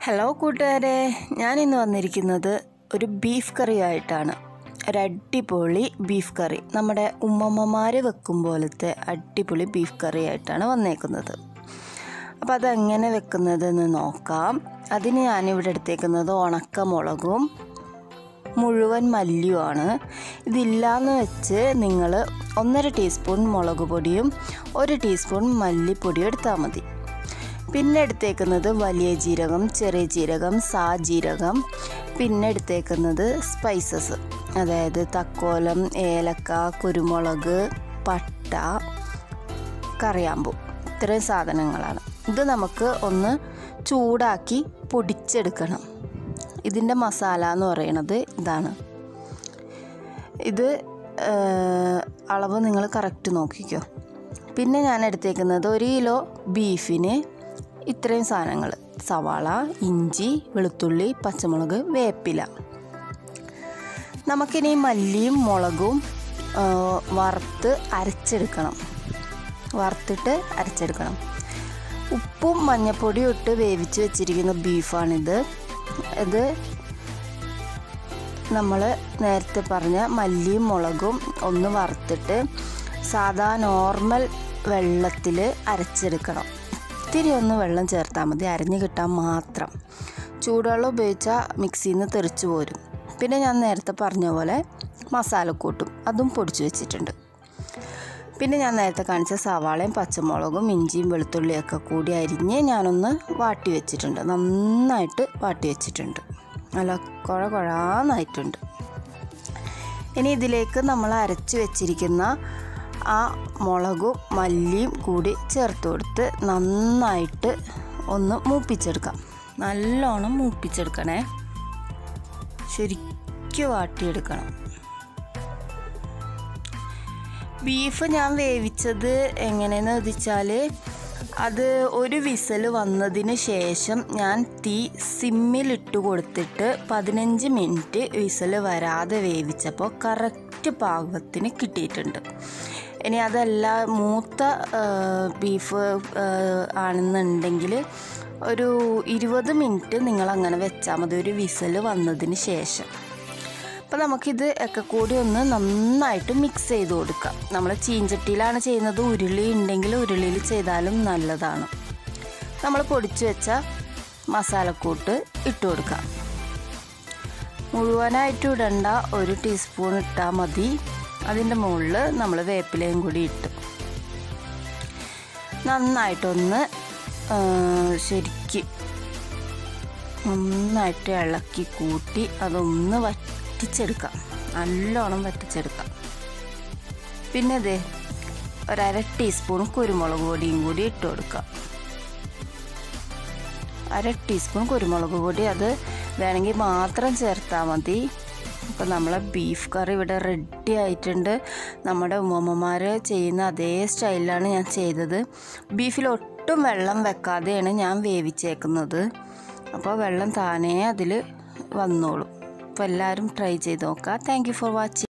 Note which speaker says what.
Speaker 1: hello കൂട്ടുകാരെ ഞാൻ ഇന്ന് വന്നിരിക്കുന്നത് ഒരു ബീഫ് കറി ആയിട്ടാണ് ഒരു അടിപൊളി ബീഫ് കറി നമ്മുടെ ഉമ്മമ്മമാർ വെക്കും പോലത്തെ അടിപൊളി ബീഫ് കറി ആയിട്ടാണ് വന്നേക്കുന്നത് അപ്പോൾ അതെങ്ങനെ വെക്കുന്നതെന്ന് നോക്കാം അതിന് ഞാനിവിടെ എടുത്തേക്കുന്നത് ഉണക്കമുളകും മുഴുവൻ മല്ലിയുമാണ് ഇതില്ലാന്ന് വെച്ച് നിങ്ങൾ ഒന്നര ടീസ്പൂൺ മുളക് പൊടിയും ഒരു ടീസ്പൂൺ മല്ലിപ്പൊടിയും എടുത്താൽ മതി പിന്നെ എടുത്തേക്കുന്നത് വലിയ ജീരകം ചെറിയ ജീരകം സാ ജീരകം പിന്നെ എടുത്തേക്കുന്നത് സ്പൈസസ് അതായത് തക്കോലം ഏലക്ക കുരുമുളക് പട്ട കറിയാമ്പൂ ഇത്രയും സാധനങ്ങളാണ് ഇത് നമുക്ക് ഒന്ന് ചൂടാക്കി പൊടിച്ചെടുക്കണം ഇതിൻ്റെ മസാല എന്ന് പറയുന്നത് ഇതാണ് ഇത് അളവ് നിങ്ങൾ കറക്റ്റ് നോക്കിക്കോ പിന്നെ ഞാൻ എടുത്തേക്കുന്നത് ഒരു കിലോ ബീഫിന് ഇത്രയും സാധനങ്ങൾ സവാള ഇഞ്ചി വെളുത്തുള്ളി പച്ചമുളക് വേപ്പില നമുക്കിനി മല്ലിയും മുളകും വറുത്ത് അരച്ചെടുക്കണം വറുത്തിട്ട് അരച്ചെടുക്കണം ഉപ്പും മഞ്ഞപ്പൊടിയും ഇട്ട് വേവിച്ച് വെച്ചിരിക്കുന്ന ബീഫാണിത് ഇത് നമ്മൾ നേരത്തെ പറഞ്ഞ മല്ലിയും മുളകും ഒന്ന് വറുത്തിട്ട് സാധാ നോർമൽ വെള്ളത്തിൽ അരച്ചെടുക്കണം ഇത്തിരി ഒന്ന് വെള്ളം ചേർത്താൽ മതി അരഞ്ഞ് കിട്ടാൻ മാത്രം ചൂടുവെള്ളം ഉപയോഗിച്ചാൽ മിക്സിയിൽ നിന്ന് തെറിച്ച് പോരും പിന്നെ ഞാൻ നേരത്തെ പറഞ്ഞ പോലെ മസാലക്കൂട്ടും അതും പൊടിച്ചു വെച്ചിട്ടുണ്ട് പിന്നെ ഞാൻ നേരത്തെ കാണിച്ച സവാളയും പച്ചമുളകും ഇഞ്ചിയും വെളുത്തുള്ളിയൊക്കെ കൂടി അരിഞ്ഞ് ഞാനൊന്ന് വാട്ടി വെച്ചിട്ടുണ്ട് നന്നായിട്ട് വാട്ടി വെച്ചിട്ടുണ്ട് നല്ല കുഴ കുഴാന്നായിട്ടുണ്ട് ഇനി ഇതിലേക്ക് നമ്മൾ അരച്ച് വെച്ചിരിക്കുന്ന ആ മുളകും മല്ലിയും കൂടി ചേർത്ത് കൊടുത്ത് നന്നായിട്ട് ഒന്ന് മൂപ്പിച്ചെടുക്കാം നല്ലോണം മൂപ്പിച്ചെടുക്കണേ ശരിക്കും വാട്ടിയെടുക്കണം ബീഫ് ഞാൻ വേവിച്ചത് എങ്ങനെയെന്ന് വെച്ചാൽ അത് ഒരു വിസൽ വന്നതിന് ശേഷം ഞാൻ തീ സിമ്മിലിട്ട് കൊടുത്തിട്ട് പതിനഞ്ച് മിനിറ്റ് വിസൽ വരാതെ വേവിച്ചപ്പോൾ കറക്റ്റ് പാകത്തിന് കിട്ടിയിട്ടുണ്ട് ഇനി അതല്ല മൂത്ത ബീഫ് ആണെന്നുണ്ടെങ്കിൽ ഒരു ഇരുപത് മിനിറ്റ് നിങ്ങൾ അങ്ങനെ വെച്ചാൽ മതി ഒരു വിസൽ വന്നതിന് ശേഷം അപ്പോൾ നമുക്കിത് ഒക്കെ കൂടി ഒന്ന് നന്നായിട്ട് മിക്സ് ചെയ്ത് കൊടുക്കാം നമ്മൾ ചീഞ്ചട്ടിയിലാണ് ചെയ്യുന്നത് ഉരുളി ഉണ്ടെങ്കിൽ ഉരുളിയിൽ ചെയ്താലും നല്ലതാണ് നമ്മൾ പൊടിച്ചു വെച്ച മസാലക്കൂട്ട് ഇട്ട് കൊടുക്കാം മുഴുവനായിട്ട് ഇടണ്ട ഒരു ടീസ്പൂൺ ഇട്ടാൽ മതി അതിൻ്റെ മുകളിൽ നമ്മൾ വേപ്പിലയും കൂടി ഇട്ടു നന്നായിട്ടൊന്ന് ശരിക്ക് നന്നായിട്ട് ഇളക്കി കൂട്ടി അതൊന്ന് വറ്റിച്ചെടുക്കാം നല്ലോണം വറ്റിച്ചെടുക്കാം പിന്നെ ഇതേ ഒരര ടീസ്പൂൺ കുരുമുളക് പൊടിയും കൂടി ഇട്ട് കൊടുക്കാം അര ടീസ്പൂൺ കുരുമുളക് പൊടി അത് വേണമെങ്കിൽ മാത്രം ചേർത്താൽ മതി അപ്പോൾ നമ്മളെ ബീഫ് കറി ഇവിടെ റെഡി ആയിട്ടുണ്ട് നമ്മുടെ ഉമ്മമ്മമാർ ചെയ്യുന്ന അതേ സ്റ്റൈലിലാണ് ഞാൻ ചെയ്തത് ബീഫിൽ ഒട്ടും വെള്ളം വെക്കാതെയാണ് ഞാൻ വേവിച്ചേക്കുന്നത് അപ്പോൾ വെള്ളം താനേ അതിൽ വന്നോളും അപ്പോൾ എല്ലാവരും ട്രൈ ചെയ്ത് നോക്കുക താങ്ക് ഫോർ വാച്ചിങ്